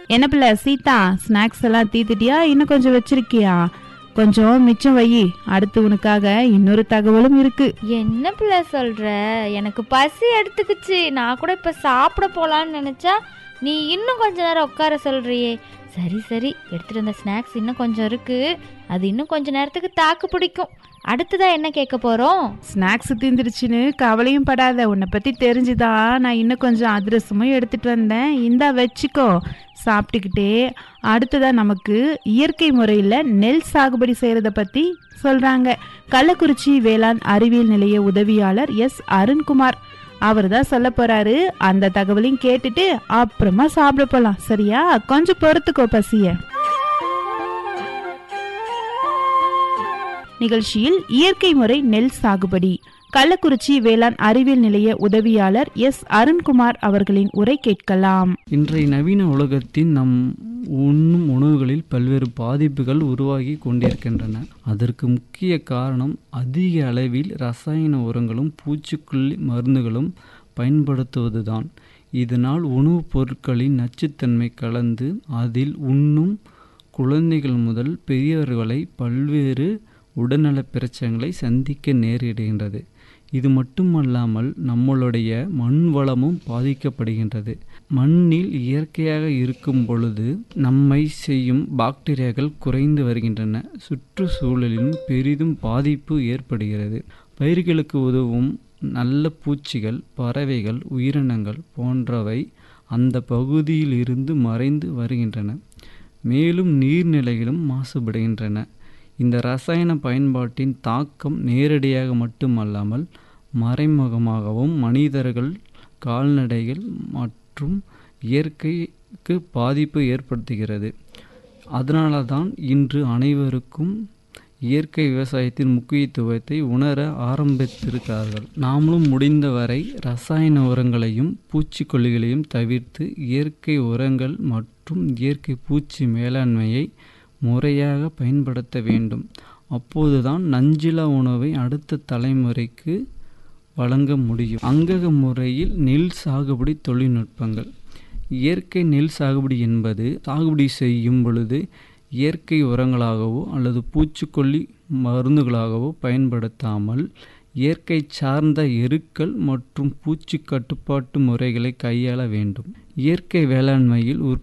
என்ன பிள்ளை சீதா ஸ்நாக்ஸ் எல்லாம் தீத்துட்டியா இன்னும் கொஞ்சம் வச்சிருக்கியா கொஞ்சம் மிச்சம் வை அடுத்து உனக்காக இன்னொரு தகவலும் இருக்கு என்ன பிள்ளை சொல்ற எனக்கு பசி எடுத்துக்கிச்சு நான் கூட இப்ப சாப்பிட போலான்னு நினைச்சா நீ இன்னும் கொஞ்ச நேரம் உட்கார சொல்றியே சரி சரி எடுத்துட்டு வந்த ஸ்நாக்ஸ் இன்னும் கொஞ்சம் இருக்கு அது இன்னும் கொஞ்ச நேரத்துக்கு தாக்கு பிடிக்கும் அடுத்ததா என்ன கேட்க போறோம் ஸ்நாக்ஸ் தீந்துருச்சுன்னு கவலையும் படாத உன்னை பத்தி தெரிஞ்சுதான் நான் இன்னும் கொஞ்சம் அதிரசமும் எடுத்துட்டு வந்தேன் இந்தா வச்சுக்கோ சாப்பிட்டுக்கிட்டே அடுத்ததா நமக்கு இயற்கை முறையில் நெல் சாகுபடி செய்யறத பத்தி சொல்றாங்க கள்ளக்குறிச்சி வேளாண் அறிவியல் நிலைய உதவியாளர் எஸ் அருண்குமார் அவர் தான் சொல்ல போறாரு அந்த தகவலையும் கேட்டுட்டு அப்புறமா சாப்பிட போலாம் சரியா கொஞ்சம் பொறுத்துக்கோ பசிய நிகழ்ச்சியில் இயற்கை முறை நெல் சாகுபடி கள்ளக்குறிச்சி வேளாண் அறிவியல் நிலைய உதவியாளர் எஸ் அருண்குமார் அவர்களின் உரை கேட்கலாம் இன்றைய நவீன உலகத்தின் நம் உண்ணும் உணவுகளில் பல்வேறு பாதிப்புகள் உருவாகி கொண்டிருக்கின்றன அதற்கு முக்கிய காரணம் அதிக அளவில் ரசாயன உரங்களும் பூச்சிக்கொல்லி மருந்துகளும் பயன்படுத்துவதுதான் இதனால் உணவுப் பொருட்களின் நச்சுத்தன்மை கலந்து அதில் உண்ணும் குழந்தைகள் முதல் பெரியவர்களை பல்வேறு உடல்நலப் பிரச்சனைகளை சந்திக்க நேரிடுகின்றது இது மட்டுமல்லாமல் நம்மளுடைய மண் வளமும் பாதிக்கப்படுகின்றது மண்ணில் இயற்கையாக இருக்கும் பொழுது நம்மை செய்யும் பாக்டீரியாக்கள் குறைந்து வருகின்றன சுற்றுச்சூழலிலும் பெரிதும் பாதிப்பு ஏற்படுகிறது பயிர்களுக்கு உதவும் நல்ல பூச்சிகள் பறவைகள் உயிரினங்கள் போன்றவை அந்த பகுதியில் இருந்து மறைந்து வருகின்றன மேலும் நீர்நிலைகளும் மாசுபடுகின்றன இந்த ரசாயன பயன்பாட்டின் தாக்கம் நேரடியாக மட்டுமல்லாமல் மறைமுகமாகவும் மனிதர்கள் கால்நடைகள் மற்றும் இயற்கைக்கு பாதிப்பு ஏற்படுத்துகிறது அதனால தான் இன்று அனைவருக்கும் இயற்கை விவசாயத்தின் முக்கியத்துவத்தை உணர ஆரம்பித்திருக்கிறார்கள் நாமளும் முடிந்தவரை ரசாயன உரங்களையும் பூச்சிக்கொல்லிகளையும் தவிர்த்து இயற்கை உரங்கள் மற்றும் இயற்கை பூச்சி மேலாண்மையை முறையாக பயன்படுத்த வேண்டும் அப்போதுதான் நஞ்சிலா உணவை அடுத்த தலைமுறைக்கு வழங்க முடியும் அங்கக முறையில் நெல் சாகுபடி தொழில்நுட்பங்கள் இயற்கை நெல் சாகுபடி என்பது சாகுபடி செய்யும் பொழுது இயற்கை உரங்களாகவோ அல்லது பூச்சிக்கொல்லி மருந்துகளாகவோ பயன்படுத்தாமல் இயற்கை சார்ந்த எருக்கள் மற்றும் பூச்சி கட்டுப்பாட்டு முறைகளை கையாள வேண்டும் இயற்கை வேளாண்மையில்